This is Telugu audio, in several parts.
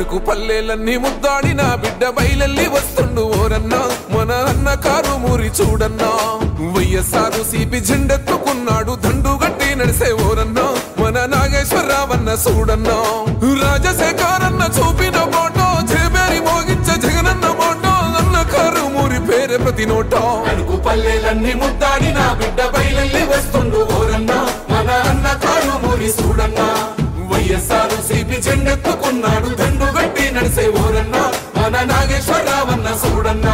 తణుకు పల్లెలన్నీ ముద్దాడి నా బిడ్డ బయలెల్లి వస్తుండు ఓరన్నా మన అన్న కారు మూరి చూడన్నా వైఎస్ఆర్ సిపి జెండెత్తుకున్నాడు దండు గట్టి నడిసే ఓరన్నా మన నాగేశ్వరరావన్న చూడన్నా రాజశేఖరన్న చూపిన ఫోటో చేబేరి మోగించే జగనన్న ఫోటో అన్న కారు మూరి పేరే ప్రతి నోటో అడుగు పల్లెలన్నీ ముద్దాడి నా బిడ్డ బయలెల్లి వస్తుండు ఓరన్నా మన అన్న కారు మూరి చూడన్నా వైఎస్ఆర్ సిపి జెండెత్తుకున్నాడు దండు గట్టి నడిసే ఓరన్నా మన నాగేశ్వరరావన్న చూడన్నా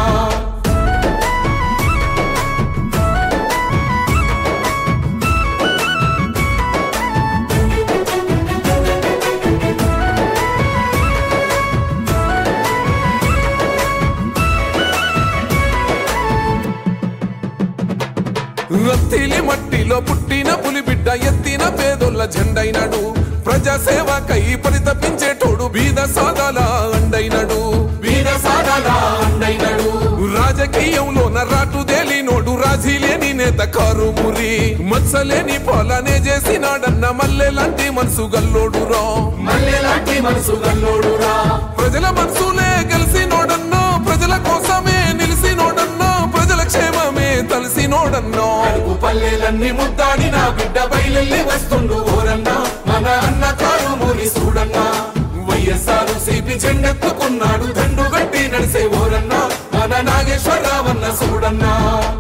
రత్తిలి మట్టిలో పుట్టిన పులిబిడ్డ ఎత్తిన పేదోళ్ళ జెండైనడు ప్రజాసేవకై పరితపించేటోడు బీద సాదాల అండైనడు వీర సాగల అండైనడు రాజకీయంలో నర్రాటు దేలినోడు రాజీ లేని నేత కారు మురి మత్సలేని పొలనే చేసినాడన్న మల్లె లాంటి మనసు గల్లోడు రా మల్లెలాంటి మనసు గల్లోడురా ప్రజల మనసులే గెలిసినోడన్నో ప్రజల కోసమే నిలిసినోడన్నో ప్రజల క్షేమమే తలసినోడన్నో అడుగు పల్లెలన్నీ ముద్దాడి నా బిడ్డ బయలెల్లి వస్తుండు ఓరన్నా మన అన్న కారు మూరి చూడన్నా వైఎస్ఆర్ సిపి జెండెత్తుకున్నాడు దండు గట్టి నడిసే ఓరన్నా మన నాగేశ్వరరావన్న చూడన్నా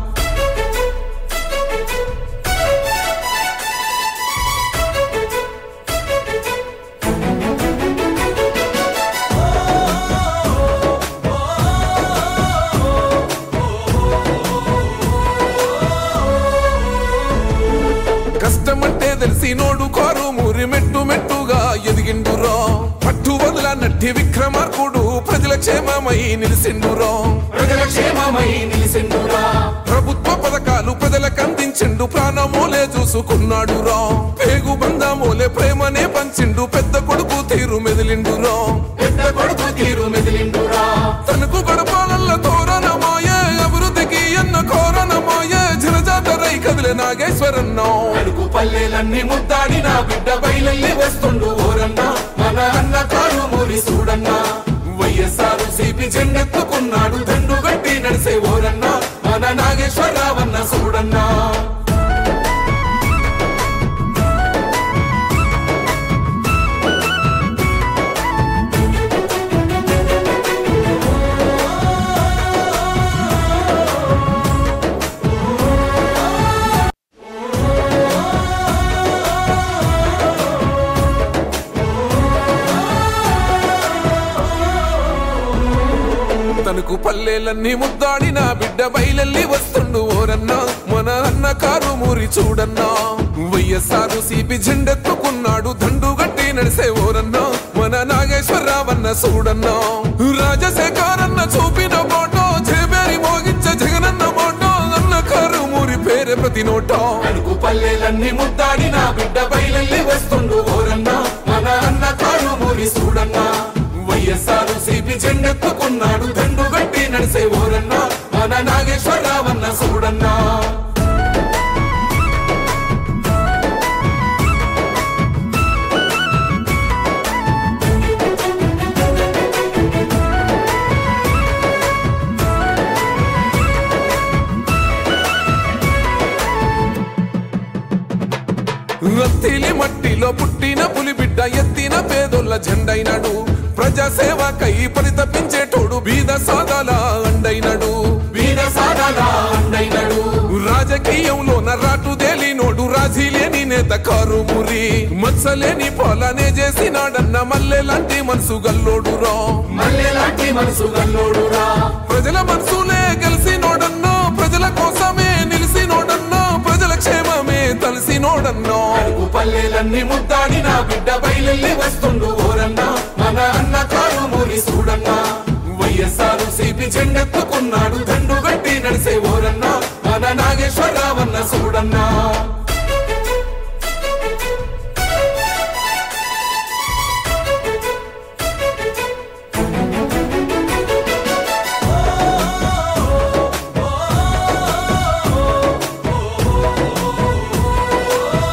కష్టమంటే తెలిసి నోడు కారు మూరి మెట్టు మెట్టుగా ఎదిగిండురో పట్టు వదల నట్టి విక్రమార్కుడు ప్రజల క్షేమమై నిలిసిండురో ప్రజల క్షేమమై నిలిసిండురా ప్రభుత్వ పథకాలు ప్రజలకు అందించిండు ప్రాణమోలే చూసుకున్నాడు రా పేగు బంధమోలే ప్రేమనే పంచిండు పెద్ద కొడుకు తీరు మెదిలిండురో పెద్ద కొడుకు తీరు మెదిలిండురా తనకు గడపాలల్ల తోరణమాయే అభివృద్ధికి అన్న కోరణమాయే జనజాతరై కదిలే నాగేశ్వరన్నో అడుగు పల్లెలన్నీ ముద్దాడి నా బిడ్డ బయలెల్లి వస్తుండు ఓరన్నా మన అన్న కారు మూరి చూడన్నా వైఎస్ఆర్ సిపి జెండెత్తుకున్నాడు దండు గట్టి నడిసే ఓరన్నా మన నాగేశ్వరరావన్న చూడన్నా తనకు పల్లెలన్నీ ముద్దాడి నా బిడ్డ బయలెల్లి వస్తుండు ఓరన్నా మన అన్న కారు మూరి చూడన్నా వైఎస్ఆర్ సిపి జెండెత్తుకున్నాడు దండు గట్టి నడిసే ఓరన్నా మన నాగేశ్వరరావన్న చూడన్నా రాజశేఖరన్న చూపిన ఫోటో చేబేరి మోగించే జగనన్న ఫోటో అన్న కారు మూరి పేరే ప్రతి నోటో అడుగు పల్లెలన్నీ ముద్దాడి నా బిడ్డ బయలెల్లి వస్తుండు ఓరన్నా మన అన్న కారు మూరి చూడన్నా వైఎస్ఆర్ సిపి జెండెత్తుకున్నాడు దండు గట్టి నడిసే ఓరన్నా మన నాగేశ్వరరావన్న చూడన్నా రత్తిలి మట్టిలో పుట్టిన పులిబిడ్డ ఎత్తిన పేదోళ్ళ జెండైనడు ప్రజాసేవకై పరితపించేటోడు బీద సాదాల అండైనడు వీర సాగల అండైనడు రాజకీయంలో నర్రాటు దేలినోడు రాజీ లేని నేత కారు మురి మత్సలేని పొలనే చేసినాడన్న మల్లె లాంటి మనసు గల్లోడు రా మల్లెలాంటి మనసు గల్లోడురా ప్రజల మనసులే గెలిసినోడన్నో ప్రజల కోసమే నిలిసినోడన్నో ప్రజల క్షేమమే తలసినోడన్నో అడుగు పల్లెలన్నీ ముద్దాడి నా బిడ్డ బయలెల్లి వస్తుండు ఓరన్నా మన అన్న కారు మూరి చూడన్నా వైఎస్ఆర్ సిపి జెండెత్తుకున్నాడు దండు గట్టి నడిసే ఓరన్నా మన నాగేశ్వరరావన్న చూడన్నా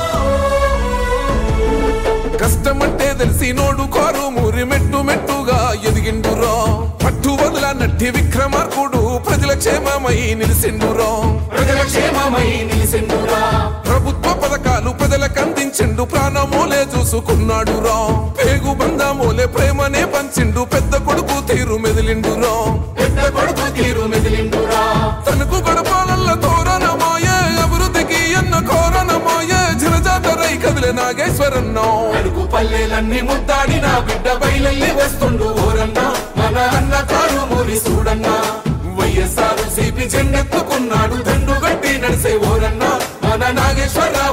కష్టమంటే తెలిసి నోడు కారు మూరి మెట్టు మెట్టుగా రెడ్డి విక్రమార్కుడు ప్రజల క్షేమమై నిలిసిండురో ప్రజల క్షేమమై నిలిసిండురా ప్రభుత్వ పథకాలు ప్రజలకు అందించిండు ప్రాణమోలే చూసుకున్నాడు రా పేగు బంధమోలే ప్రేమనే పంచిండు పెద్ద కొడుకు తీరు మెదిలిండురా పెద్ద కొడుకు తీరు మెదిలిండురా తనకు గడపాలల్ల తోరణమాయే అభివృద్ధికి అన్న కోరణమాయే జనజాతరై కదిలే నాగేశ్వరన్నో అడుగు పల్లెలన్నీ ముద్దాడి నా బిడ్డ బయలెల్లి వస్తుండు ఓరన్నా మన అన్న కారు మూరి చూడన్నా వైఎస్ఆర్ సిపి జెండెత్తుకున్నాడు దండు గట్టి నడిసే ఓరన్నా మన నాగేశ్వర